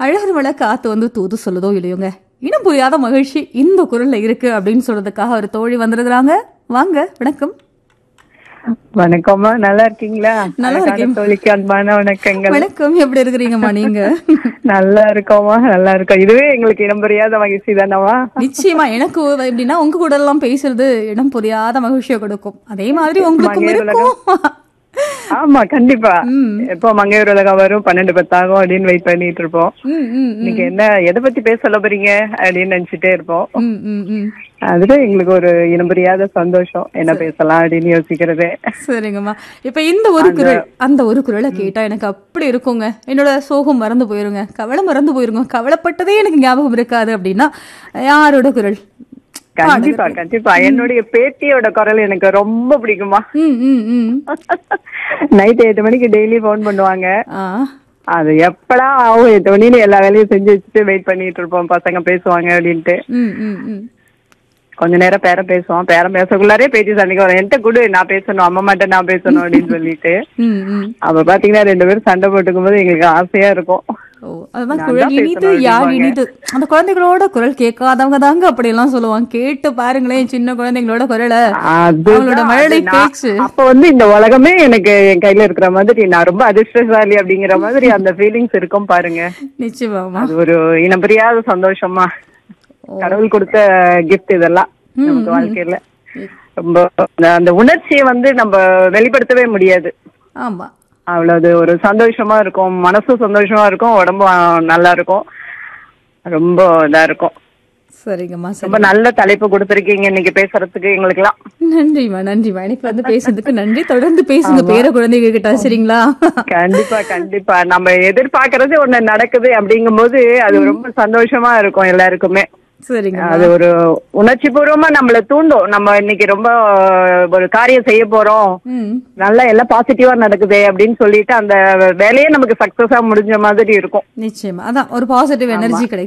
அழகர் மலை காத்து வந்து தூது சொல்லுதோ இல்லையோங்க இனம் புரியாத மகிழ்ச்சி இந்த குரல்ல இருக்கு அப்படின்னு சொல்றதுக்காக ஒரு தோழி வந்திருக்கிறாங்க வாங்க வணக்கம் வணக்கம்மா நல்லா இருக்கீங்களா நல்லா அழகான இருக்கேன். தோழிக்கு அன்பான வணக்கங்கள் வணக்கம் எப்படி இருக்கிறீங்கம்மா நீங்க நல்லா இருக்கோமா நல்லா இருக்கோம் இதுவே எங்களுக்கு இடம் புரியாத மகிழ்ச்சி தானவா நிச்சயமா எனக்கு ஒரு- எப்படின்னா உங்க கூட எல்லாம் பேசுறது இடம் புரியாத மகிழ்ச்சியை கொடுக்கும் அதே மாதிரி உங்களுக்கும் மங்கையர் இருக்கும் ஆமா கண்டிப்பா ம். எப்போ மங்கையர் உலகம் வரும் பன்னெண்டு பத்தாகும் அப்படின்னு வெயிட் பண்ணிட்டு இருப்போம் ம், ம், ம். இன்னைக்கு என்ன எதை பத்தி பேச சொல்ல போறீங்க அப்படின்னு நினைச்சிட்டே இருப்போம் ம், ம், ம். அதுல எங்களுக்கு ஒரு இனம் புரியாத சந்தோஷம் என்ன பேசலாம் அப்படின்னு யோசிக்கிறதே சரிங்கம்மா இப்ப இந்த ஒரு குரல் அந்த ஒரு குரலை கேட்டா எனக்கு அப்படி இருக்குங்க என்னோட சோகம் மறந்து போயிருங்க கவலை மறந்து போயிருங்க கவலைப்பட்டதே எனக்கு ஞாபகம் இருக்காது அப்படின்னா யாரோட குரல் கண்டிப்பா கண்டிப்பா என்னுடைய பேத்தியோட குரல் எனக்கு ரொம்ப பிடிக்குமா ம் ம் ம் நைட் எட்டு மணிக்கு டெய்லி ஃபோன் பண்ணுவாங்க ஆ அது எப்படா ஆகும் எட்டு மணின்னு எல்லா வேலையும் செஞ்சு வச்சுட்டு வெயிட் பண்ணிட்டு இருப்போம் பசங்க பேசுவாங்க அப்படின்ட்டு ம் ம் ம் கொஞ்ச நேரம் பேரம் பேசுவோம் பேரம் பேசக்குள்ளாரே பேச்சு சண்டைக்கு வரும் என்கிட்ட குடு நான் பேசணும் அம்மா மாட்ட நான் பேசணும் அப்படின்னு சொல்லிட்டு ம் ம் அப்ப பாத்தீங்கன்னா ரெண்டு பேரும் சண்டை போட்டுக்கும் போது எங்களுக்கு ஆசையா இருக்கும் ஓ அதுதான் நான் குரல் தான் இனிது பேசணும் யார் அப்படிம்பாங்க. இனிது அந்த குழந்தைகளோட குரல் கேட்காதவங்க தாங்க அப்படி எல்லாம் சொல்லுவாங்க கேட்டு பாருங்களேன் சின்ன குழந்தைங்களோட குரலை அதுதான் அவங்களோட மழலை அது நான்- பேச்சு அப்ப வந்து இந்த உலகமே எனக்கு என் கையில இருக்கிற மாதிரி நான் ரொம்ப அதிர்ஷ்டசாலி அப்படிங்கிற மாதிரி அந்த ஃபீலிங்ஸ் இருக்கும் பாருங்க நிச்சயமாமா அது ஒரு இனம் புரியாத சந்தோஷமா ஓ. கடவுள் கொடுத்த கிஃப்ட் இதெல்லாம் நமக்கு வாழ்க்கையில ரொம்ப அந்த- அந்த உணர்ச்சியை வந்து நம்ம வெளிப்படுத்தவே முடியாது ஆமா அவ்வளவு ஒரு சந்தோஷமா இருக்கும் மனசும் சந்தோஷமா இருக்கும் உடம்பும் நல்லா இருக்கும் ரொம்ப இதா இருக்கும் சரிங்கம்மா சரி ரொம்ப நல்ல தலைப்பு கொடுத்திருக்கீங்க இன்னைக்கு பேசுறதுக்கு எங்களுக்கெல்லாம் நன்றிம்மா நன்றிம்மா எனக்கு வந்து பேசுறதுக்கு நன்றி தொடர்ந்து பேசுங்க பேர குழந்தைங்க கிட்ட சரிங்களா கண்டிப்பா கண்டிப்பா நம்ம எதிர்பார்க்கறது ஒண்ணு நடக்குது அப்படிங்கும்போது அது ரொம்ப சந்தோஷமா இருக்கும் எல்லாருக்குமே சரிங்க அது ஒரு உணர்ச்சி பூர்வமா நம்மள தூண்டும் நம்ம இன்னைக்கு ரொம்ப ஒரு காரியம் செய்ய போறோம் ம் நல்லா எல்லாம் பாசிட்டிவா நடக்குது அப்படின்னு சொல்லிட்டு அந்த வேலையே நமக்கு சக்சஸா முடிஞ்ச மாதிரி இருக்கும் நிச்சயமா அதான் ஒரு பாசிட்டிவ் எனர்ஜி கிடைக்கும்